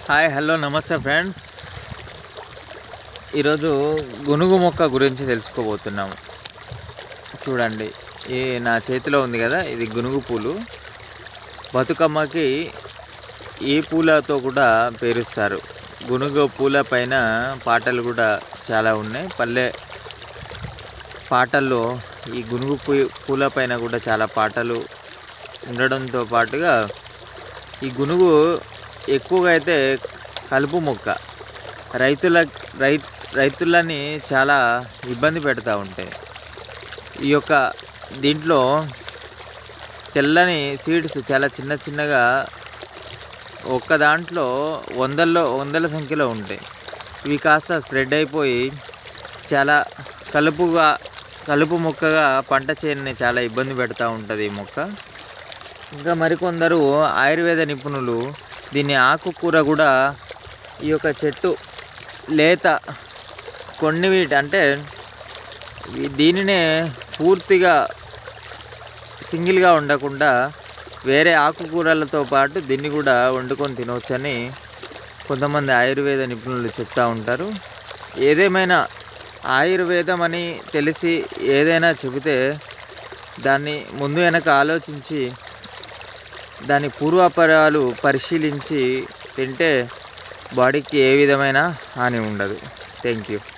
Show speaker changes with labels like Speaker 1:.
Speaker 1: hi hello నమస్తే friends ఈరోజు గునుగు మొక్క గురించి తెలుసుకోబోతున్నాము చూడండి ఈ నా చేతిలో ఉంది కదా ఇది గునుగు పూలు బతుకమ్మకి ఈ పూలతో కూడా పేరుస్తారు గునుగు పూల పైన పాటలు కూడా చాలా ఉన్నాయి పల్లె పాటల్లో ఈ గునుగు పూ పూల పైన కూడా చాలా పాటలు ఉండడంతో పాటుగా ఈ గునుగు ఎక్కువగా అయితే కలుపు మొక్క రైతుల రై రైతులని చాలా ఇబ్బంది పెడతా ఉంటాయి ఈ యొక్క దీంట్లో తెల్లని సీడ్స్ చాలా చిన్న చిన్నగా ఒక్క దాంట్లో వందల్లో వందల సంఖ్యలో ఉంటాయి ఇవి కాస్త స్ప్రెడ్ అయిపోయి చాలా కలుపుగా కలుపు మొక్కగా పంట చేనుని చాలా ఇబ్బంది పెడతా ఉంటుంది ఈ మొక్క ఇంకా మరికొందరు ఆయుర్వేద నిపుణులు దీన్ని ఆకుకూర కూడా ఈ యొక్క చెట్టు లేత కొన్ని వీటి అంటే ఈ దీనినే పూర్తిగా సింగిల్గా ఉండకుండా వేరే ఆకుకూరలతో పాటు దీన్ని కూడా వండుకొని తినవచ్చని కొంతమంది ఆయుర్వేద నిపుణులు చెప్తూ ఉంటారు ఏదేమైనా ఆయుర్వేదం అని తెలిసి ఏదైనా చెబితే దాన్ని ముందు వెనక ఆలోచించి దాని పూర్వాపరాలు పరిశీలించి తింటే బాడీకి ఏ విధమైన హాని ఉండదు థ్యాంక్ యూ